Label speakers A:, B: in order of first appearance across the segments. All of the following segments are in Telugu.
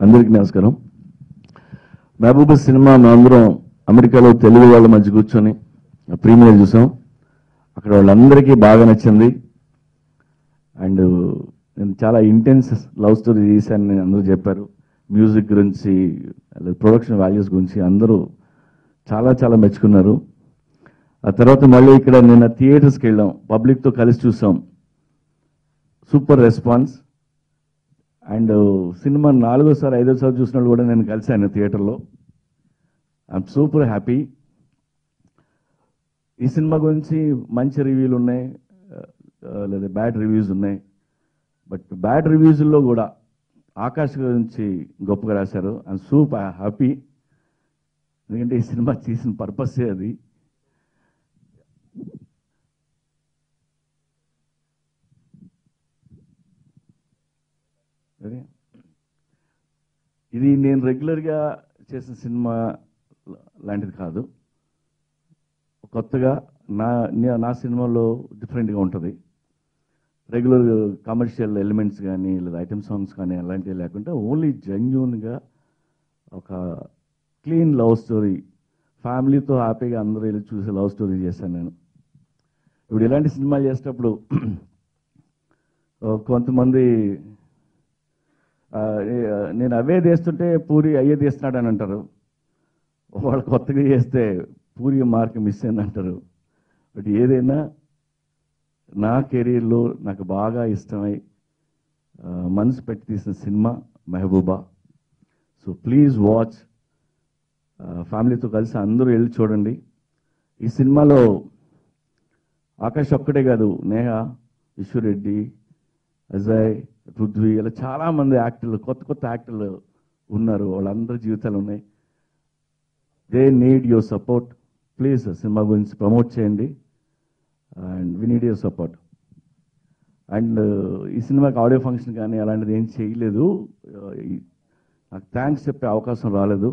A: అందరికీ నమస్కారం మహబూబా సినిమా మేమందరం అమెరికాలో తెలుగు వాళ్ళ మధ్య కూర్చొని ప్రీమియర్ చూసాం అక్కడ వాళ్ళందరికీ బాగా నచ్చింది అండ్ నేను చాలా ఇంటెన్స్ లవ్ స్టోరీ చేశాను నేను అందరూ చెప్పారు మ్యూజిక్ గురించి ప్రొడక్షన్ వాల్యూస్ గురించి అందరూ చాలా చాలా మెచ్చుకున్నారు ఆ తర్వాత మళ్ళీ ఇక్కడ నిన్న థియేటర్స్కి వెళ్ళాం పబ్లిక్తో కలిసి చూసాం సూపర్ రెస్పాన్స్ అండ్ సినిమా నాలుగోసారి ఐదోసారి చూసిన వాళ్ళు కూడా నేను కలిశాను థియేటర్లో ఐఎమ్ సూపర్ హ్యాపీ ఈ సినిమా గురించి మంచి రివ్యూలు ఉన్నాయి ఆ, లేదా బ్యాడ్ రివ్యూస్ ఉన్నాయి బట్ బ్యాడ్ రివ్యూస్లో కూడా ఆకాష్ గురించి గొప్పగా రాశారు ఐఎమ్ సూపర్ హ్యాపీ ఎందుకంటే ఈ సినిమా చేసిన పర్పసే అది అదే ఇది నేను రెగ్యులర్గా చేసిన సినిమా లాంటిది కాదు కొత్తగా నా నే- నా సినిమాలో డిఫరెంట్గా ఉంటుంది రెగ్యులర్ కమర్షియల్ ఎలిమెంట్స్ కానీ లేదా ఐటమ్ సాంగ్స్ కానీ అలాంటివి లేకుండా ఓన్లీ జెన్యున్గా ఒక క్లీన్ లవ్ స్టోరీ ఫ్యామిలీతో హ్యాపీగా అందరూ వెళ్ళి చూసే లవ్ స్టోరీ చేశాను నేను ఇప్పుడు ఇలాంటి సినిమాలు చేసేటప్పుడు ఆ, కొంతమంది ఆ, ఏ- నేను అవే తీస్తుంటే పూరి అయ్యే తీస్తున్నాడు అని అంటారు వాళ్ళు కొత్తగా చేస్తే పూరి మార్క్ మిస్ అయింది అంటారు బట్ ఏదైనా నా కెరీర్లో నాకు బాగా ఇష్టమై ఆ, మనసు పెట్టి తీసిన సినిమా మెహబూబా సో ప్లీజ్ వాచ్ ఫ్యామిలీతో కలిసి అందరూ వెళ్ళి చూడండి ఈ సినిమాలో ఆకాష్ ఒక్కడే కాదు నేహ విశ్వరెడ్డి అజయ్ పృథ్వీ ఇలా చాలా మంది యాక్టర్లు కొత్త కొత్త యాక్టర్లు ఉన్నారు వాళ్ళందరి జీవితాలు ఉన్నాయి they need your support please సినిమా గురించి ప్రమోట్ చేయండి and we need your support and ఈ సినిమాకి ఆడియో ఫంక్షన్ కానీ అలాంటిది ఏం చేయలేదు Uh, ఈ- నాకు థ్యాంక్స్ చెప్పే అవకాశం రాలేదు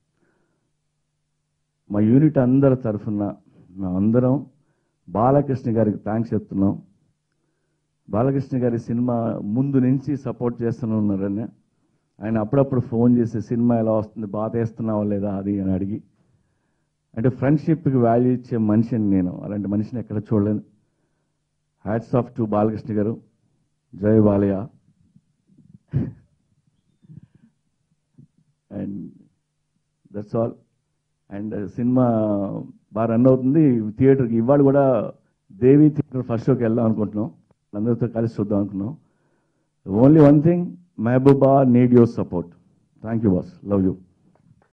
A: మా యూనిట్ అందరి తరఫున మేమందరం బాలకృష్ణ గారికి థ్యాంక్స్ చెప్తున్నాం బాలకృష్ణ గారి సినిమా ముందు నుంచి సపోర్ట్ చేస్తూనే ఉన్నారని ఆయన అప్పుడప్పుడు ఫోన్ చేసి సినిమా ఎలా వస్తుంది బాగా తీస్తున్నావా లేదా అది అని అడిగి అంటే ఫ్రెండ్షిప్కి వాల్యూ ఇచ్చే మనిషిని నేను అలాంటి మనిషిని ఎక్కడ చూడలేను hats off to Balakrishna garu Jai Balayya and that's all and సినిమా బాగా రన్ అవుతుంది థియేటర్కి ఇవాళ కూడా దేవి థియేటర్ ఫస్ట్ షోకి వెళ్దాం అనుకుంటున్నాం అందరితో కలిసి చూద్దాం అనుకున్నాం only one thing Mehbooba need your support thank you boss love you